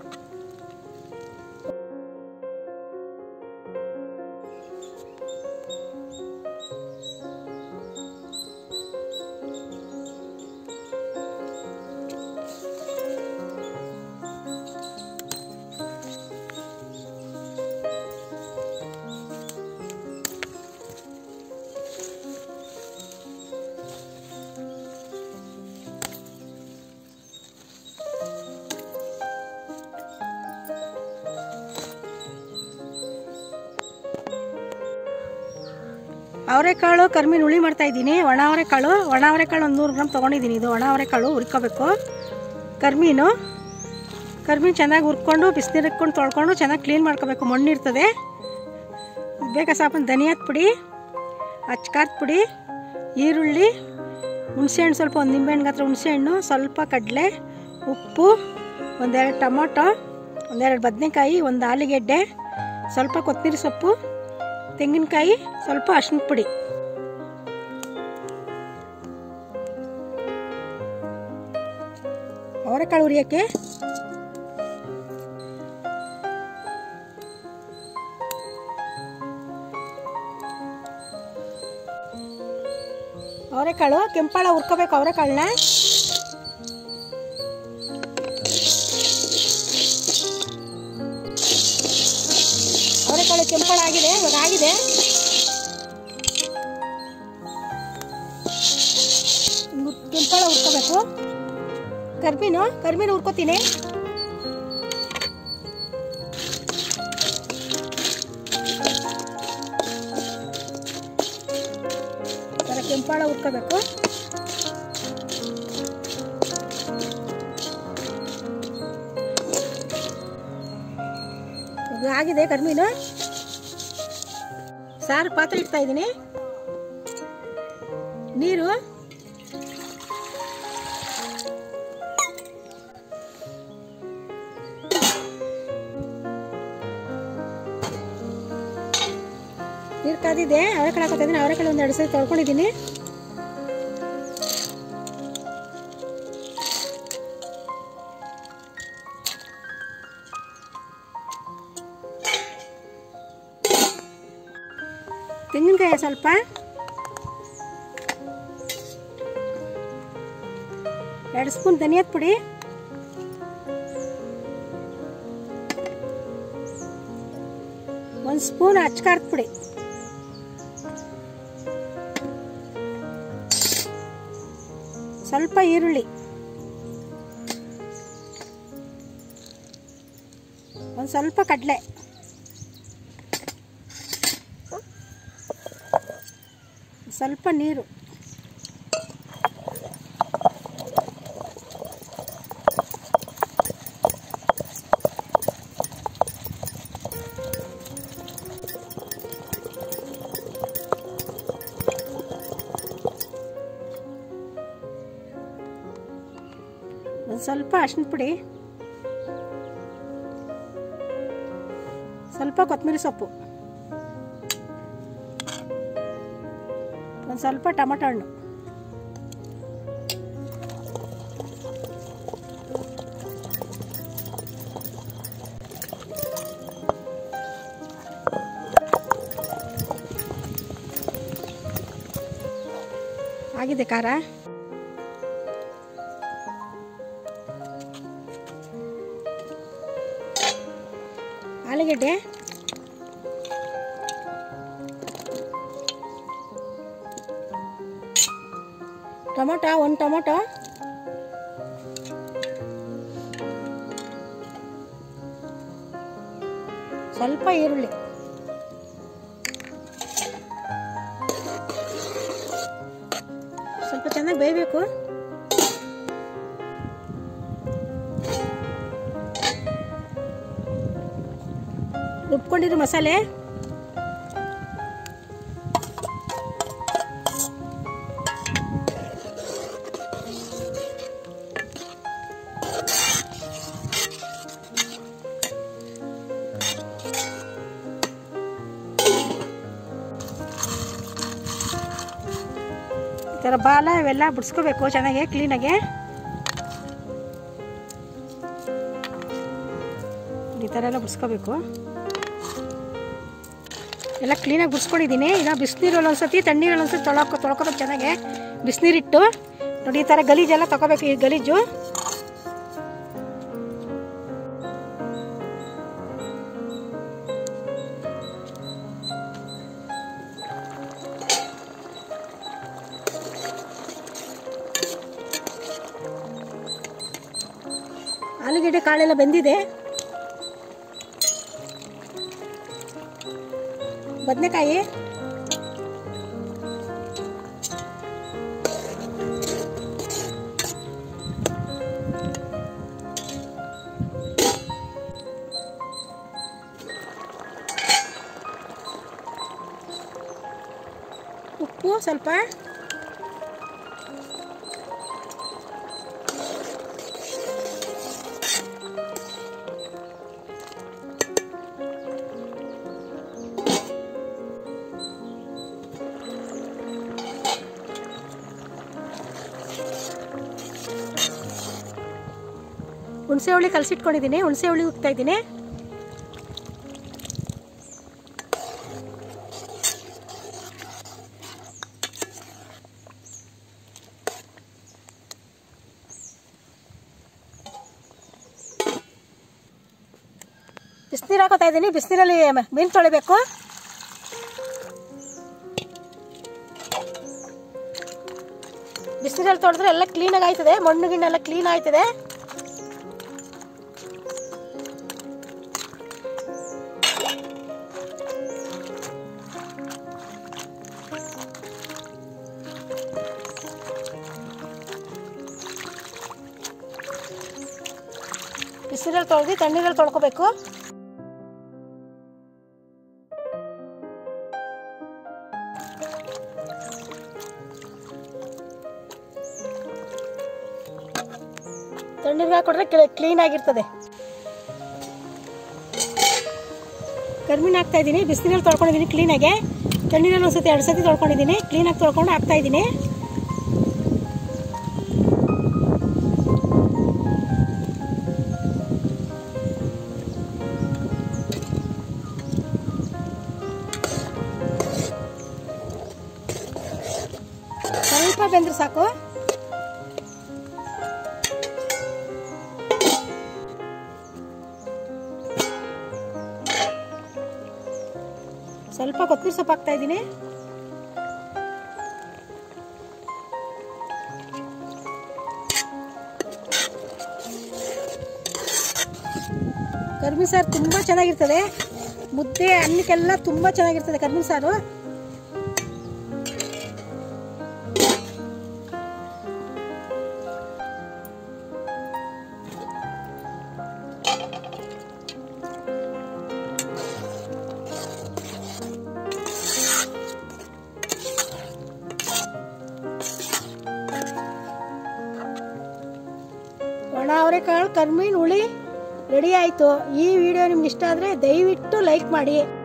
ಅವರೆಕಾಳು ಕರ್ಮೀನ್ ಹುಳಿ ಮಾಡ್ತಾ ಇದ್ದೀನಿ ಒಣ ಅವರೆಕಾಳು ಒಣ ಅವರೆಕಾಳು ಒಂದು ನೂರು ಗ್ರಾಮ್ ತೊಗೊಂಡಿದ್ದೀನಿ ಇದು ಒಣ ಅವರೆಕಾಳು ಹುರ್ಕೋಬೇಕು ಕರ್ಮೀನು ಕರ್ಮೀನು ಚೆನ್ನಾಗಿ ಹುರ್ಕೊಂಡು ಬಿಸಿನೀರು ಇಟ್ಕೊಂಡು ತೊಳ್ಕೊಂಡು ಚೆನ್ನಾಗಿ ಕ್ಲೀನ್ ಮಾಡ್ಕೋಬೇಕು ಮಣ್ಣು ಇರ್ತದೆ ಬೇಕಾ ಸಾಪನ್ ಧನಿಯಾದ ಪುಡಿ ಅಚ್ಕಾರದ ಪುಡಿ ಈರುಳ್ಳಿ ಹುಣಸೆಹಣ್ಣು ಸ್ವಲ್ಪ ಒಂದು ನಿಂಬೆಹಣ್ಣು ಹತ್ರ ಹುಣಸೆಹಣ್ಣು ಸ್ವಲ್ಪ ಕಡಲೆ ಉಪ್ಪು ಒಂದೆರಡು ಟೊಮೊಟೊ ಒಂದೆರಡು ಬದನೆಕಾಯಿ ಒಂದು ಆಲೂಗೆಡ್ಡೆ ಸ್ವಲ್ಪ ಕೊತ್ತಂಬರಿ ಸೊಪ್ಪು ತೆಂಗಿನಕಾಯಿ ಸ್ವಲ್ಪ ಅರ್ಶಿನ ಪುಡಿ ಅವರೆಕಾಳು ಹುರಿಯೋಕ್ಕೆ ಅವರೆಕಾಳು ಕೆಂಪಾಳ ಹುರ್ಕೋಬೇಕು ಅವರೆಕಾಳನ್ನ ಅವರೆಕಾಳು ಕೆಂಪಾಳ ಆಗಿದೆ ಇವಾಗ ಆಗಿದೆ ಹಿಂಗ್ ಕೆಂಪಾಳ ಹುರ್ಕೋಬೇಕು ಕರ್ಮೀನು ಕರ್ಮೀನು ಹುರ್ಕೋತೀನಿ ಈ ಥರ ಕೆಂಪಾಳ ಹುರ್ಕೋಬೇಕು ಇದು ಆಗಿದೆ ಕರ್ಮೀನು ಸಾರು ಪಾತ್ರೆ ಇಡ್ತಾ ಇದ್ದೀನಿ ನೀರು ನೀರು ಕಾದಿದೆ ಅವರೆಕಾಳು ಹಾಕೋತಾ ಇದ್ದೀನಿ ಅವರೆಕಾಳು ಒಂದು ಎರಡು ಸರಿ ತೊಳ್ಕೊಂಡಿದ್ದೀನಿ ತೆಂಗಿನಕಾಯಿ ಸ್ವಲ್ಪ ಎರಡು ಸ್ಪೂನ್ ಧನಿಯಾದ ಪುಡಿ ಒಂದು ಸ್ಪೂನ್ ಅಚ್ಕಾರದ ಪುಡಿ ಸ್ವಲ್ಪ ಈರುಳ್ಳಿ ಒಂದು ಸ್ವಲ್ಪ ಕಡಲೆ ಸ್ವಲ್ಪ ನೀರು ಒಂದು ಸ್ವಲ್ಪ ಅರ್ಶಿನ ಪುಡಿ ಸ್ವಲ್ಪ ಕೊತ್ತಂಬರಿ ಸೊಪ್ಪು ಒಂದು ಸ್ವಲ್ಪ ಟೊಮಟೊ ಹಣ್ಣು ಆಗಿದೆ ಖಾರ ಆಲೂಗೆಡ್ಡೆ ಟೊಮೊಟೊ ಒಂದು ಟೊಮೊಟೊ ಸ್ವಲ್ಪ ಈರುಳ್ಳಿ ಸ್ವಲ್ಪ ಚೆನ್ನಾಗಿ ಬೇಯಬೇಕು ರುಬ್ಕೊಂಡಿರೋ ಮಸಾಲೆ ಈ ಥರ ಬಾಲ ಇವೆಲ್ಲ ಬಿಡಿಸ್ಕೋಬೇಕು ಚೆನ್ನಾಗಿ ಕ್ಲೀನಾಗಿ ಥರ ಎಲ್ಲ ಬಿಡಿಸ್ಕೋಬೇಕು ಎಲ್ಲ ಕ್ಲೀನಾಗಿ ಬಿಡಿಸ್ಕೊಂಡಿದ್ದೀನಿ ಈಗ ಬಿಸಿನೀರಲ್ಲಿ ಒಂದ್ಸತಿ ತಣ್ಣೀರಲ್ಲಿ ಒಂದ್ಸತಿ ತೊಳಕೊ ತೊಳ್ಕೊಬೇಕು ಚೆನ್ನಾಗೆ ಬಿಸಿನೀರಿಟ್ಟು ನೋಡಿ ಈ ಥರ ಗಲೀಜೆಲ್ಲ ತಗೋಬೇಕು ಈ ಗಲೀಜು ಆಲೂಗೆಡ್ಡೆ ಕಾಳೆಲ್ಲ ಬೆಂದಿದೆ ಬದನೆಕಾಯಿ ಉಪ್ಪು ಸ್ವಲ್ಪ ಹುಣಸೆ ಹುಳಿ ಕಲಸಿಟ್ಕೊಂಡಿದ್ದೀನಿ ಹುಣಸೆ ಹುಳಿ ಉಗ್ತಾ ಇದ್ದೀನಿ ಬಿಸಿನೀರು ಹಾಕೋತಾ ಇದ್ದೀನಿ ಬಿಸಿನೀರಲ್ಲಿ ಮೀನು ತೊಳಿಬೇಕು ಬಿಸಿನೀರಲ್ಲಿ ತೊಳೆದ್ರೆ ಎಲ್ಲ ಕ್ಲೀನಾಗಿ ಆಯ್ತದೆ ಮಣ್ಣು ಗಿಣ್ಣೆಲ್ಲ ಕ್ಲೀನ್ ಆಯ್ತದೆ ಬಿಸಿನೀರಲ್ಲಿ ತೊಳೆದು ತಣ್ಣೀರಲ್ಲಿ ತೊಳ್ಕೊಬೇಕು ತಣ್ಣೀರಿಗೆ ಹಾಕೊಟ್ರೆ ಕ್ಲೀನ್ ಆಗಿರ್ತದೆ ಕರ್ಮೀನ್ ಹಾಕ್ತಾ ಇದ್ದೀನಿ ಬಿಸಿನೀರಲ್ಲಿ ತೊಳ್ಕೊಂಡಿದ್ದೀನಿ ಕ್ಲೀನಾಗೆ ತಣ್ಣೀರಲ್ಲಿ ಒಂದ್ಸತಿ ಎರಡು ಸತಿ ತೊಳ್ಕೊಂಡಿದ್ದೀನಿ ಕ್ಲೀನಾಗಿ ತೊಳ್ಕೊಂಡು ಹಾಕ್ತಾ ಇದ್ದೀನಿ ಸ್ವಲ್ಪ ಬೆಂದ್ರೆ ಸಾಕು ಸ್ವಲ್ಪ ಕೊತ್ತಂಬರಿ ಸೊಪ್ಪು ಹಾಕ್ತಾ ಇದ್ದೀನಿ ಕರ್ಮಿ ಸಾರು ತುಂಬ ಚೆನ್ನಾಗಿರ್ತದೆ ಮುದ್ದೆ ಅನ್ನಕ್ಕೆಲ್ಲ ತುಂಬ ಚೆನ್ನಾಗಿರ್ತದೆ ಕರ್ಮಿ ಸಾರು ಒಣ ಅವರೆಕಾಳು ಕರ್ಮೀನ್ ಹುಳಿ ರೆಡಿ ಆಯಿತು ಈ ವಿಡಿಯೋ ನಿಮ್ಗೆ ಇಷ್ಟ ಆದರೆ ದಯವಿಟ್ಟು ಲೈಕ್ ಮಾಡಿ